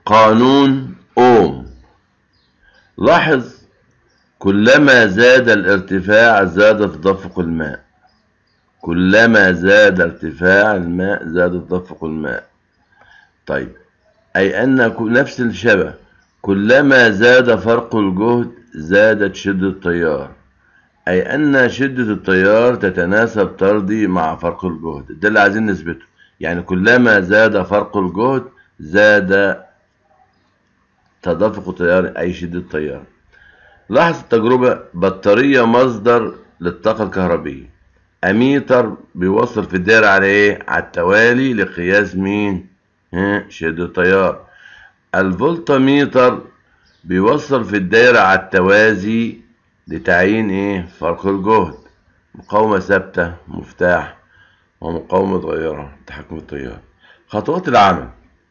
قانون أوم لاحظ كلما زاد الارتفاع زاد تدفق الماء كلما زاد ارتفاع الماء زاد تدفق الماء طيب أي أن نفس الشبه كلما زاد فرق الجهد زادت شدة التيار أي أن شدة التيار تتناسب طردي مع فرق الجهد ده اللي عايزين نثبته يعني كلما زاد فرق الجهد زاد تدفق التيار أي شدة التيار لاحظ التجربة بطارية مصدر للطاقة الكهربية أميتر بيوصل في الدائرة على إيه؟ على التوالي لقياس مين؟ ها شدة التيار الفولتميتر بيوصل في الدائرة على التوازي لتعيين إيه؟ فرق الجهد مقاومة ثابتة مفتاح ومقاومة متغيرة تحكم التيار خطوات العمل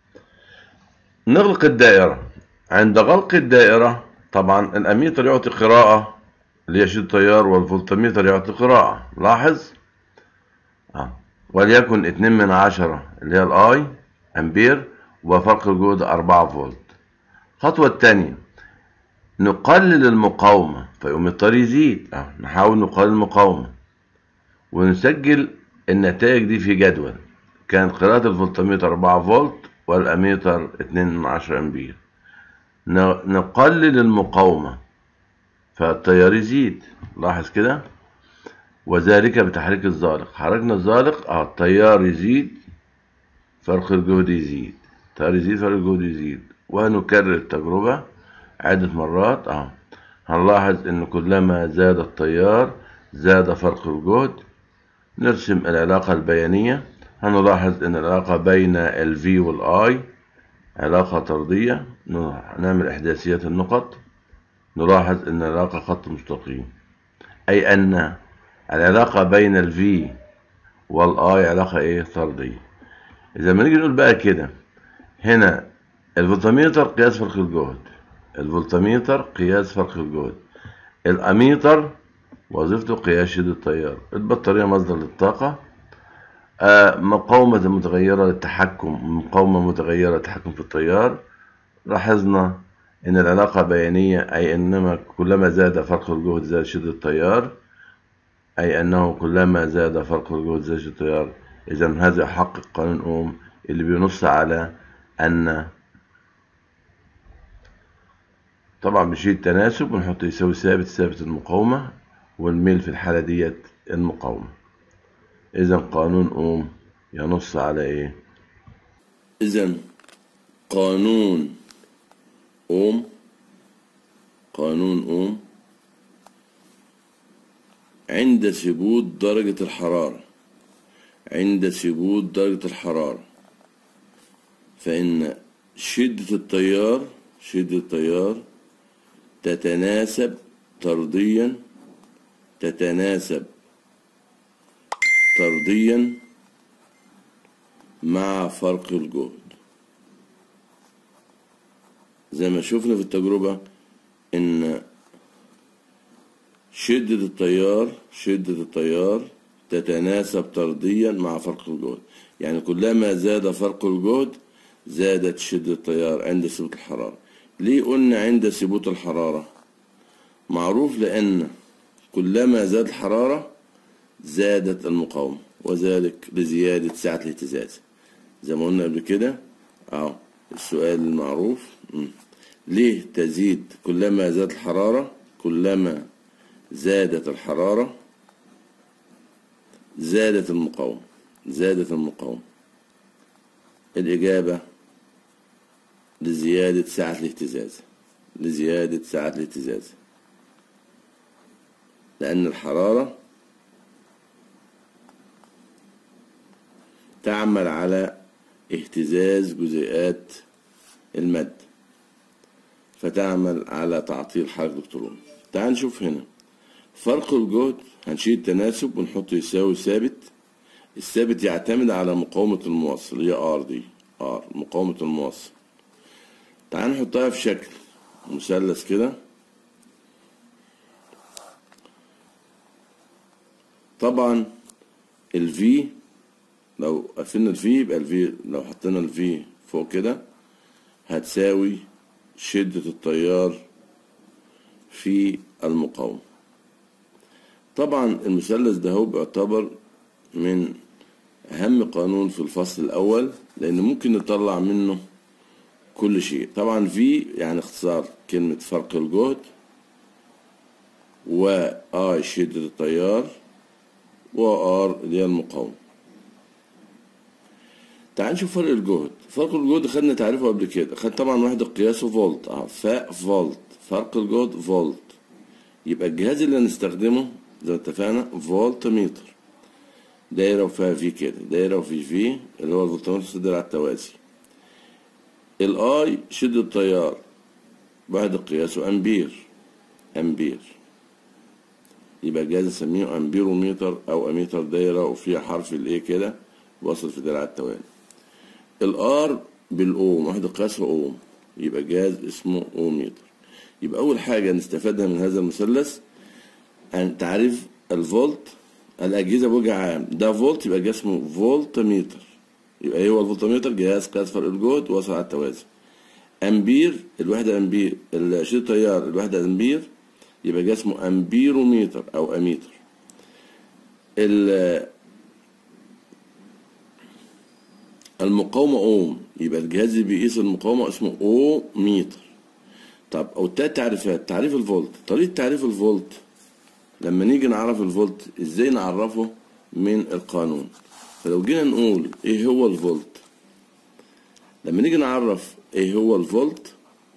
نغلق الدائرة عند غلق الدائرة طبعا الأميتر يعطي قراءة اللي هي شدة التيار والفولتميتر يعطي قراءة لاحظ آه. وليكن اتنين من عشرة اللي هي الآي أمبير وفرق الجهد أربعة فولت الخطوة التانية نقلل المقاومة فيقوم التيار يزيد آه. نحاول نقلل المقاومة ونسجل النتائج دي في جدول كان قراءة الفولتميتر 4 فولت والأميتر 2 من 10 أمبير نقلل المقاومة فالتيار يزيد لاحظ كده وذلك بتحريك الزالق حركنا الزالق اه التيار يزيد فرق الجهد يزيد التيار يزيد فرق الجهد يزيد ونكرر التجربة عدة مرات اه هنلاحظ ان كلما زاد التيار زاد فرق الجهد نرسم العلاقة البيانية هنلاحظ ان العلاقة بين ال V وال I علاقة طردية نعمل إحداثيات النقط نلاحظ أن العلاقة خط مستقيم أي أن العلاقة بين ال V وال I علاقة إيه طردية إذا ما نيجي نقول بقى كده هنا الفولتميتر قياس فرق الجهد الفولتميتر قياس فرق الجهد الأميتر وظيفته قياس شدة التيار البطارية مصدر للطاقة آه مقاومة متغيرة للتحكم مقاومة متغيرة للتحكم في التيار لاحظنا إن العلاقة بيانية أي أنما كلما زاد فرق الجهد زاد شدة التيار أي أنه كلما زاد فرق الجهد زاد شدة التيار إذا هذا يحقق قانون أوم اللي بينص على أن طبعا بشيء التناسب ونحط يساوي ثابت ثابت المقاومة والميل في الحالة ديت المقاومة إذا قانون أوم ينص على إيه؟ إذا قانون أوم قانون أوم عند ثبوت درجة الحرارة عند ثبوت درجة الحرارة فإن شدة التيار شدة التيار تتناسب طرديا تتناسب طرديا مع فرق الجهد زي ما شفنا في التجربة إن شدة التيار شدة التيار تتناسب طرديا مع فرق الجهد يعني كلما زاد فرق الجهد زادت شدة التيار عند ثبوت الحرارة ليه قلنا عند ثبوت الحرارة معروف لأن كلما زاد الحرارة زادت المقاومة وذلك لزيادة سعة الاهتزاز زي ما قلنا قبل كده اهو السؤال المعروف م. ليه تزيد كلما زاد الحرارة كلما زادت الحرارة زادت المقاومة زادت المقاومة الإجابة لزيادة سعة الاهتزاز لزيادة سعة الاهتزاز لأن الحرارة تعمل على اهتزاز جزيئات المادة فتعمل على تعطيل حركة الإلكترون تعال نشوف هنا فرق الجهد هنشيل التناسب ونحط يساوي ثابت الثابت يعتمد على مقاومة الموصل اللي هي ار دي ار مقاومة الموصل تعال نحطها في شكل مثلث كده طبعا الفي لو قفلنا الفي يبقى الفي لو حطينا الفي فوق كده هتساوي شدة التيار في المقاومة طبعا المثلث ده هو بيعتبر من أهم قانون في الفصل الأول لأن ممكن نطلع منه كل شيء طبعا في يعني اختصار كلمة فرق الجهد و اي شدة التيار و ار اللي هي المقاومة تعال نشوف فرق الجهد فرق الجهد خدنا تعريفه قبل كده خد طبعا وحدة قياسه فولت اه فاء فولت فرق الجهد فولت يبقى الجهاز اللي هنستخدمه زي ما اتفقنا فولت متر دايرة وفيها في كده دايرة وفي في اللي هو الفولتمتر صدر على التوازي الاي شدة التيار وحدة قياسه امبير امبير يبقى جايز نسميه امبيروميتر او اميتر دايرة وفيها حرف الايه كده واصل في دراع التوالي الار بالاوم وحدة قياسها اوم يبقى جهاز اسمه اوميتر يبقى اول حاجة نستفادها من هذا المثلث أن تعريف الفولت الأجهزة بوجه عام ده فولت يبقى جهاز اسمه فولت ميتر يبقى هو الفولتميتر جهاز قياس فرق الجهد وصل على التوازي أمبير الوحدة أمبير شدة التيار الوحدة أمبير يبقى جهاز اسمه أمبيروميتر أو أميتر المقاومة أوم يبقى الجهاز اللي بيقيس المقاومة اسمه أو ميتر طب أو تلات تعريفات تعريف الفولت طريقة تعريف الفولت لما نيجي نعرف الفولت ازاي نعرفه من القانون فلو جينا نقول ايه هو الفولت لما نيجي نعرف ايه هو الفولت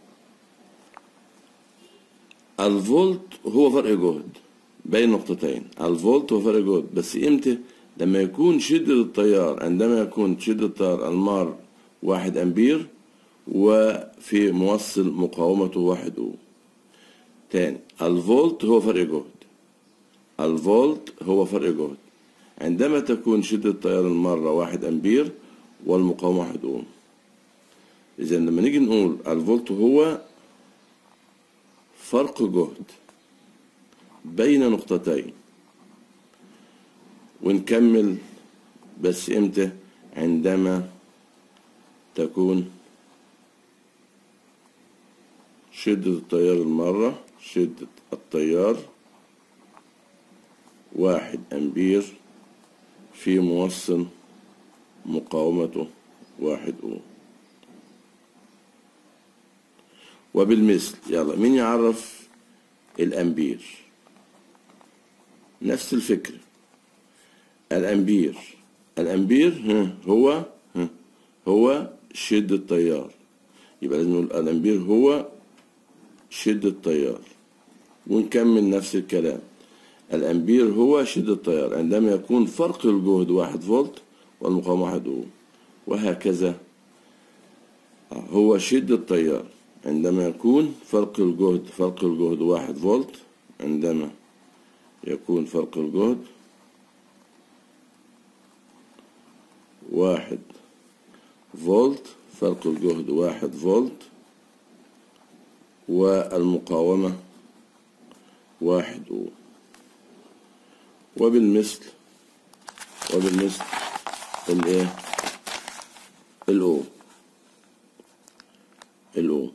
الفولت هو فرق جهد بين نقطتين الفولت هو فرق جهد بس امتى لما يكون شدة التيار عندما يكون شدة التيار المار واحد امبير وفي موصل مقاومته واحد او تاني الفولت هو فرق جهد الفولت هو فرق جهد عندما تكون شدة التيار المرة واحد أمبير والمقاومة واحد أوم إذا لما نيجي نقول الفولت هو فرق جهد بين نقطتين ونكمل بس إمتى عندما تكون شدة التيار المرة شدة التيار واحد أمبير في موصل مقاومته واحد أوم وبالمثل يلا مين يعرف الأمبير نفس الفكرة الأمبير الأمبير هو هو شدة التيار يبقى لازم نقول الأمبير هو شدة التيار ونكمل نفس الكلام الأمبير هو شدة التيار عندما يكون فرق الجهد واحد فولت والمقاومة واحد أوم وهكذا هو شدة التيار عندما يكون فرق الجهد فرق الجهد واحد فولت عندما يكون فرق الجهد واحد فولت فرق الجهد واحد فولت والمقاومة واحد أوم وبالمثل وبالمثل الايه الاو الاو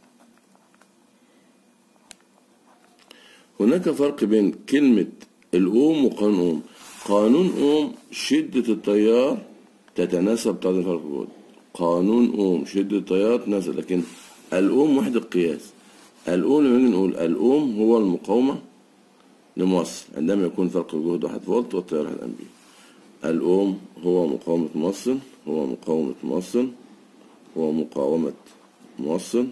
هناك فرق بين كلمة الأوم وقانون أوم قانون أوم شدة التيار تتناسب طرد فرق الجهد قانون أوم شدة التيار تتناسب لكن الأوم وحدة قياس الأوم لما نيجي نقول الأوم هو المقاومة لموصل عندما يكون فرق الجهد واحد فولت والتيار واحد أمبير الأوم هو مقاومة موصل هو مقاومة موصل هو مقاومة موصل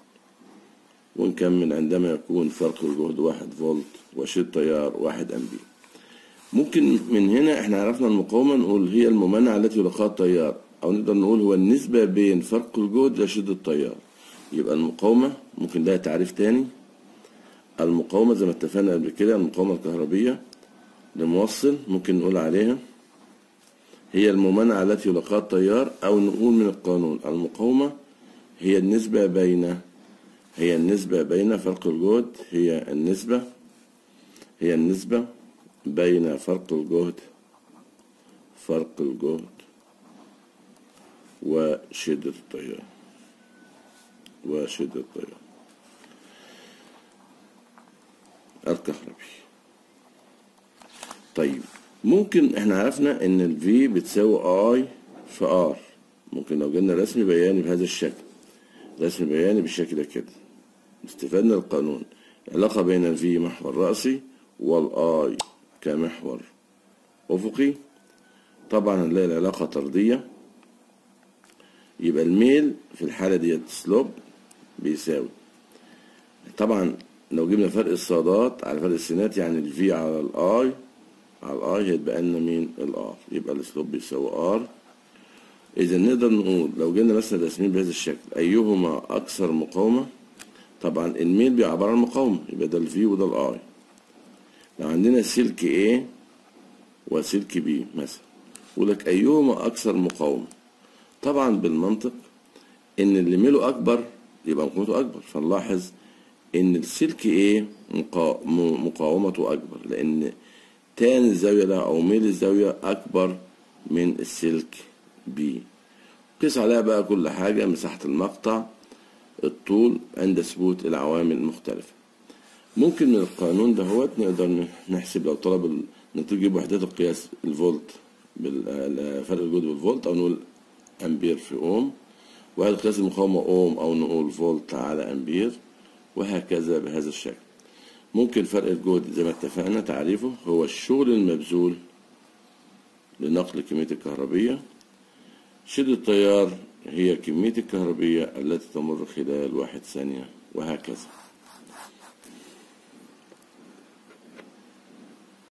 ونكمل عندما يكون فرق الجهد واحد فولت وشدة تيار واحد أمبير ممكن من هنا احنا عرفنا المقاومة نقول هي الممانعة التي يلقاها التيار أو نقدر نقول هو النسبة بين فرق الجهد لشدة التيار يبقى المقاومة ممكن لها تعريف تاني المقاومة زي ما اتفقنا قبل كده المقاومة الكهربية لموصل ممكن نقول عليها هي الممانعة التي يلقاها التيار أو نقول من القانون المقاومة هي النسبة بين هي النسبة بين فرق الجهد هي النسبة هي النسبة بين فرق الجهد فرق الجهد وشدة التيار وشدة التيار الكهربي طيب ممكن احنا عرفنا ان ال V بتساوي I في R ممكن لو جبنا رسم بياني بهذا الشكل رسم بياني بالشكل ده كده استفدنا القانون علاقة بين ال V محور رأسي وال I كمحور أفقي طبعا هنلاقي العلاقة طردية يبقى الميل في الحالة ديت سلوب بيساوي طبعا لو جبنا فرق الصادات على فرق السينات يعني الفي على الاي على الاي هيتبقى لنا مين الار يبقى السلوب بيساوي ار اذا نقدر نقول لو جينا مثلا راسمين بهذا الشكل ايهما اكثر مقاومه طبعا الميل بيعبر عن مقاومه يبقى ده الفي وده الاي لو عندنا سلك A وسلك B مثلا يقول لك ايهما اكثر مقاومه طبعا بالمنطق ان اللي ميله اكبر يبقى مقاومته اكبر فنلاحظ ان السلك ايه مقا- م- مقاومته اكبر لان تان الزاويه ده او ميل الزاويه اكبر من السلك بي قيس عليها بقى كل حاجه مساحه المقطع الطول عند ثبوت العوامل المختلفه ممكن من القانون دهوت نقدر نحسب لو طلب ال- نجيب وحدات القياس الفولت بال- فرق الجهد بالفولت او نقول امبير في اوم وحدة قياس المقاومة اوم او نقول فولت على امبير وهكذا بهذا الشكل ممكن فرق الجهد زي ما اتفقنا تعريفه هو الشغل المبذول لنقل كمية الكهربية شدة التيار هي كمية الكهربية التي تمر خلال واحد ثانية وهكذا